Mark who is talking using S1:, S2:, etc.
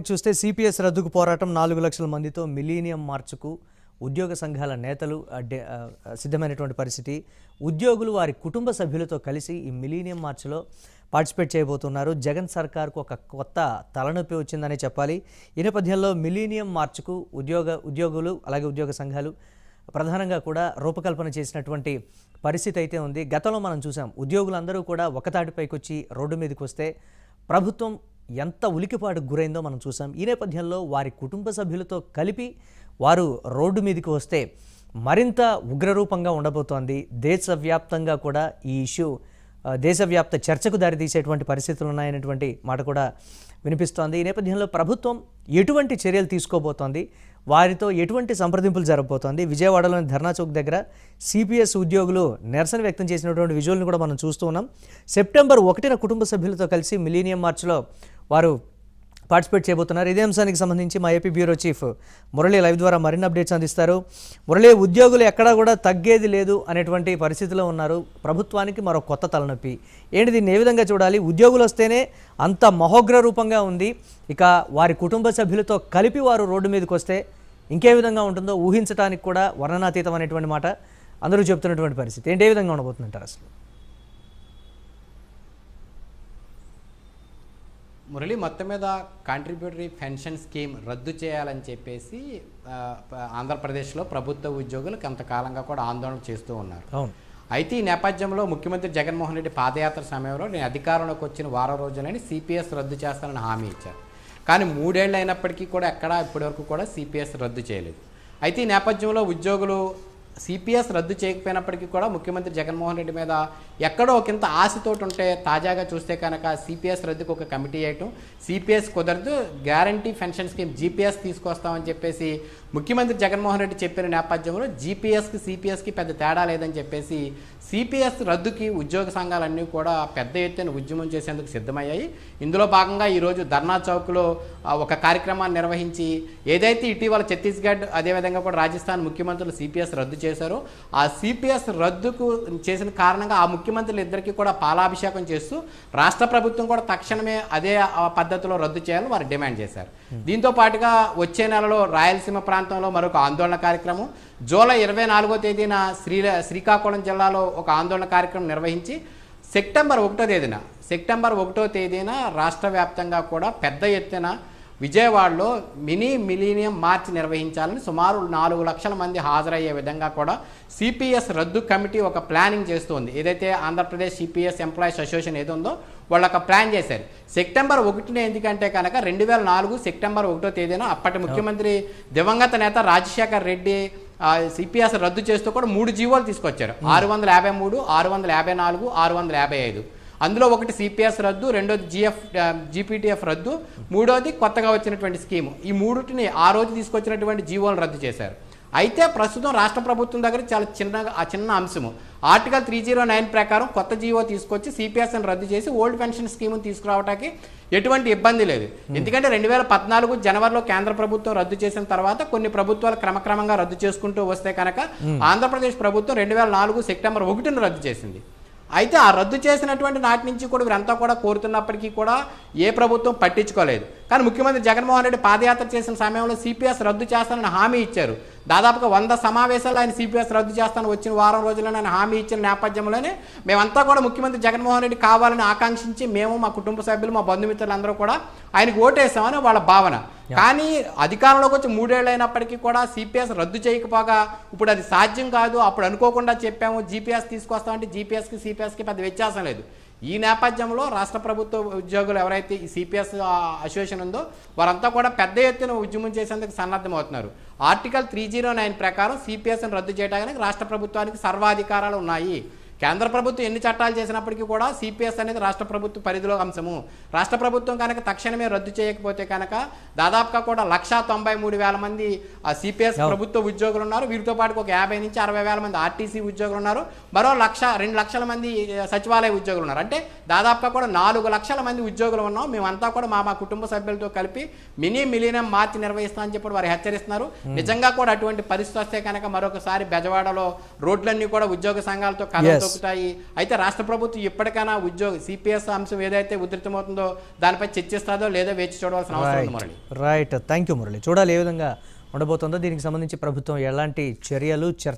S1: Topic చూస్తే CPS రద్దుకు పోరాటం నాలుగు లక్షల మందితో మిలీనియం మార్చుకు ఉద్యోగ సంఘాల నేతలు అడ్డే ఆ, సిద్ధమైనటువంటి పరిస్థితి ఉద్యోగులు వారి కుటుంబ సభ్యులతో కలిసి ఈ మిలీనియం మార్చ్లో పార్టిసిపేట్ చేయబోతున్నారు జగన్ సర్కార్కు ఒక కొత్త తలనొప్పి వచ్చిందనే చెప్పాలి ఈ నేపథ్యంలో మిలీనియం మార్చుకు ఉద్యోగ ఉద్యోగులు అలాగే ఉద్యోగ సంఘాలు ప్రధానంగా కూడా రూపకల్పన చేసినటువంటి పరిస్థితి అయితే ఉంది గతంలో మనం చూసాం ఉద్యోగులందరూ కూడా ఒకతాటిపైకి వచ్చి రోడ్డు మీదకి వస్తే ప్రభుత్వం ఎంత ఉలికిపాటుకు గురైందో మనం చూసాం ఈ నేపథ్యంలో వారి కుటుంబ సభ్యులతో కలిపి వారు రోడ్డు మీదకి వస్తే మరింత ఉగ్రరూపంగా ఉండబోతోంది దేశవ్యాప్తంగా కూడా ఈ ఇష్యూ ఆ, దేశవ్యాప్త చర్చకు దారితీసేటువంటి పరిస్థితులు ఉన్నాయనేటువంటి మాట కూడా వినిపిస్తోంది ఈ నేపథ్యంలో ప్రభుత్వం ఎటువంటి చర్యలు తీసుకోబోతోంది వారితో ఎటువంటి సంప్రదింపులు జరగబోతోంది విజయవాడలోని ధర్నా చౌక్ దగ్గర సిపిఎస్ ఉద్యోగులు నిరసన వ్యక్తం చేసినటువంటి విజువల్ని కూడా మనం చూస్తూ ఉన్నాం సెప్టెంబర్ ఒకటిన కుటుంబ సభ్యులతో కలిసి మిలీనియం మార్చ్లో వారు పార్టిసిపేట్ చేయబోతున్నారు ఇదే అంశానికి సంబంధించి మా AP bureau chief Murali live ద్వారా మరిన్ని అప్డేట్స్ అందిస్తారు మురళి ఉద్యోగులు ఎక్కడా కూడా తగ్గేది లేదు అనేటువంటి పరిస్థితిలో ఉన్నారు ప్రభుత్వానికి మరో కొత్త తలనొప్పి ఏంటి దీన్ని ఏ విధంగా చూడాలి ఉద్యోగులు వస్తేనే అంత మహోగ్ర రూపంగా ఉంది ఇక వారి కుటుంబ సభ్యులతో కలిపి వారు రోడ్డు మీదకి వస్తే ఇంకే విధంగా ఉంటుందో ఊహించడానికి కూడా వర్ణనాతీతం అనేటువంటి మాట అందరూ చెప్తున్నటువంటి పరిస్థితి ఏంటి ఏ విధంగా ఉండబోతుందంటారు అసలు
S2: మురళి మొత్తం మీద కాంట్రిబ్యూటరీ పెన్షన్ స్కీమ్ రద్దు చేయాలని చెప్పేసి ఆ, ప- ఆంధ్రప్రదేశ్లో ప్రభుత్వ ఉద్యోగులు కొంతకాలంగా కూడా ఆందోళన చేస్తూ ఉన్నారు
S1: అవును
S2: అయితే ఈ నేపథ్యంలో ముఖ్యమంత్రి జగన్మోహన్ రెడ్డి పాదయాత్ర సమయంలో నేను అధికారంలోకి వచ్చిన వారం రోజులని సిపిఎస్ రద్దు చేస్తానని హామీ ఇచ్చారు కానీ మూడేళ్ళు అయినప్పటికీ కూడా ఎక్కడా ఇప్పటివరకు కూడా సిపిఎస్ రద్దు చేయలేదు అయితే ఈ నేపథ్యంలో ఉద్యోగులు సిపిఎస్ రద్దు చేయకపోయినప్పటికీ కూడా ముఖ్యమంత్రి జగన్మోహన్ రెడ్డి మీద ఎక్కడో ఒకంత ఆశతోటి ఉంటే తాజాగా చూస్తే కనుక సిపిఎస్ రద్దుకు ఒక కమిటీ వేయటం సిపిఎస్ కుదరదు గ్యారంటీ పెన్షన్ స్కీమ్ జీపీఎస్ తీసుకొస్తామని చెప్పేసి ముఖ్యమంత్రి జగన్మోహన్ రెడ్డి చెప్పిన నేపథ్యంలో జీపీఎస్కి సిపిఎస్కి పెద్ద తేడా లేదని చెప్పేసి సిపిఎస్ రద్దుకి ఉద్యోగ సంఘాలన్నీ కూడా పెద్ద ఎత్తున ఉద్యమం చేసేందుకు సిద్ధమయ్యాయి ఇందులో భాగంగా ఈరోజు ధర్నా చౌక్లో ఆ, ఒక కార్యక్రమాన్ని నిర్వహించి ఏదైతే ఇటీవల ఛత్తీస్గఢ్ అదేవిధంగా కూడా రాజస్థాన్ ముఖ్యమంత్రులు సిపిఎస్ రద్దు చేశారో ఆ సిపిఎస్ రద్దుకు చేసిన కారణంగా ఆ ముఖ్యమంత్రులు ఇద్దరికి కూడా పాలాభిషేకం చేస్తూ రాష్ట్ర ప్రభుత్వం కూడా తక్షణమే అదే ఆ పద్ధతిలో రద్దు చేయాలని వారు డిమాండ్ చేశారు దీంతో పాటుగా వచ్చే నెలలో రాయలసీమ ప్రాంతంలో మరొక ఆందోళన కార్యక్రమం జూలై ఇరవై నాలుగో తేదీన శ్రీ శ్రీకాకుళం జిల్లాలో ఒక ఆందోళన కార్యక్రమం నిర్వహించి సెప్టెంబర్ ఒకటో తేదీన సెప్టెంబర్ ఒకటో తేదీన రాష్ట్ర వ్యాప్తంగా కూడా పెద్ద ఎత్తున విజయవాడలో మినీ మిలీనియం మార్చ్ నిర్వహించాలని సుమారు నాలుగు లక్షల మంది హాజరయ్యే విధంగా కూడా సిపిఎస్ రద్దు కమిటీ ఒక ప్లానింగ్ చేస్తుంది ఏదైతే ఆంధ్రప్రదేశ్ సిపిఎస్ ఎంప్లాయీస్ అసోసియేషన్ ఏది ఉందో వాళ్ళు ఒక ప్లాన్ చేశారు సెప్టెంబర్ ఒకటిన ఎందుకంటే కనుక రెండు వేల నాలుగు సెప్టెంబర్ ఒకటో తేదీన అప్పటి ముఖ్యమంత్రి దివంగత నేత రాజశేఖర్ రెడ్డి సిపిఎస్ రద్దు చేస్తూ కూడా మూడు జీవోలు తీసుకొచ్చారు ఆరు వందల యాభై మూడు ఆరు వందల యాభై నాలుగు ఆరు వందల యాభై ఐదు అందులో ఒకటి సిపిఎస్ రద్దు రెండోది జిఎఫ్ జీపీటీఎఫ్ రద్దు మూడోది కొత్తగా వచ్చినటువంటి స్కీము ఈ మూడుటిని ఆ రోజు తీసుకొచ్చినటువంటి జీవోలను రద్దు చేశారు అయితే ప్రస్తుతం రాష్ట్ర ప్రభుత్వం దగ్గర చాలా చిన్న ఆ చిన్న అంశము ఆర్టికల్ త్రీ జీరో నైన్ ప్రకారం కొత్త జీవో తీసుకొచ్చి సిపిఎస్ని రద్దు చేసి ఓల్డ్ పెన్షన్ స్కీమ్ని తీసుకురావడానికి ఎటువంటి ఇబ్బంది లేదు ఎందుకంటే రెండు వేల పద్నాలుగు జనవరిలో కేంద్ర ప్రభుత్వం రద్దు చేసిన తర్వాత కొన్ని ప్రభుత్వాలు క్రమక్రమంగా రద్దు చేసుకుంటూ వస్తే కనుక ఆంధ్రప్రదేశ్ ప్రభుత్వం రెండు వేల నాలుగు సెప్టెంబర్ ఒకటిన రద్దు చేసింది అయితే ఆ రద్దు చేసినటువంటి నాటి నుంచి కూడా వీరంతా కూడా కోరుతున్నప్పటికీ కూడా ఏ ప్రభుత్వం పట్టించుకోలేదు కానీ ముఖ్యమంత్రి జగన్మోహన్ రెడ్డి పాదయాత్ర చేసిన సమయంలో సిపిఎస్ రద్దు చేస్తానని హామీ ఇచ్చారు దాదాపుగా వంద సమావేశాలు ఆయన సిపిఎస్ రద్దు చేస్తాను వచ్చిన వారం రోజుల్లోనే ఆయన హామీ ఇచ్చిన నేపథ్యంలోనే మేమంతా కూడా ముఖ్యమంత్రి జగన్మోహన్ రెడ్డి కావాలని ఆకాంక్షించి మేము మా కుటుంబ సభ్యులు మా బంధుమిత్రులందరూ కూడా ఆయనకు ఓటేసామని వాళ్ళ భావన కానీ అధికారంలోకి వచ్చి మూడేళ్ళు అయినప్పటికీ కూడా సిపిఎస్ రద్దు చేయకపోగా ఇప్పుడు అది సాధ్యం కాదు అప్పుడు అనుకోకుండా చెప్పాము జీపీఎస్ తీసుకొస్తామంటే జీపీఎస్కి సిపిఎస్కి పెద్ద వ్యత్యాసం లేదు ఈ నేపథ్యంలో రాష్ట్ర ప్రభుత్వ ఉద్యోగులు ఎవరైతే ఈ సిపిఎస్ అసోసియేషన్ ఉందో వారంతా కూడా పెద్ద ఎత్తున ఉద్యమం చేసేందుకు సన్నద్ధమవుతున్నారు ఆర్టికల్ త్రీ జీరో నైన్ ప్రకారం సిపిఎస్ను రద్దు చేయడానికి రాష్ట్ర ప్రభుత్వానికి సర్వాధికారాలు ఉన్నాయి కేంద్ర ప్రభుత్వం ఎన్ని చట్టాలు చేసినప్పటికీ కూడా సిపిఎస్ అనేది రాష్ట్ర ప్రభుత్వ పరిధిలో అంశము రాష్ట్ర ప్రభుత్వం కనుక తక్షణమే రద్దు చేయకపోతే కనుక దాదాపుగా కూడా లక్షా తొంభై మూడు వేల మంది ఆ సిపిఎస్ ప్రభుత్వ ఉద్యోగులు ఉన్నారు వీరితో పాటు ఒక యాభై నుంచి అరవై వేల మంది ఆర్టీసీ ఉద్యోగులు ఉన్నారు మరో లక్ష రెండు లక్షల మంది ఆ, సచివాలయ ఉద్యోగులు ఉన్నారు అంటే దాదాపుగా కూడా నాలుగు లక్షల మంది ఉద్యోగులు ఉన్నాం మేమంతా కూడా మా మా కుటుంబ సభ్యులతో కలిపి మినీ మిలీనియం మార్చి నిర్వహిస్తామని చెప్పి వారు హెచ్చరిస్తున్నారు నిజంగా కూడా అటువంటి పరిస్థితి వస్తే కనుక మరొకసారి బెజవాడలో రోడ్లన్నీ కూడా ఉద్యోగ సంఘాలతో కథలు
S1: Yes.
S2: అవుతాయి అయితే రాష్ట్ర ప్రభుత్వం ఇప్పటికైనా ఉద్యోగ సిపిఎస్ అంశం ఏదైతే ఉధృతమవుతుందో దానిపై చర్చిస్తుందో లేదో వేచి చూడవలసిన అవసరం ఉంది Murali
S1: right thank you Murali చూడాలి ఏ విధంగా ఉండబోతుందో దీనికి సంబంధించి ప్రభుత్వం ఎలాంటి చర్యలు చర్చ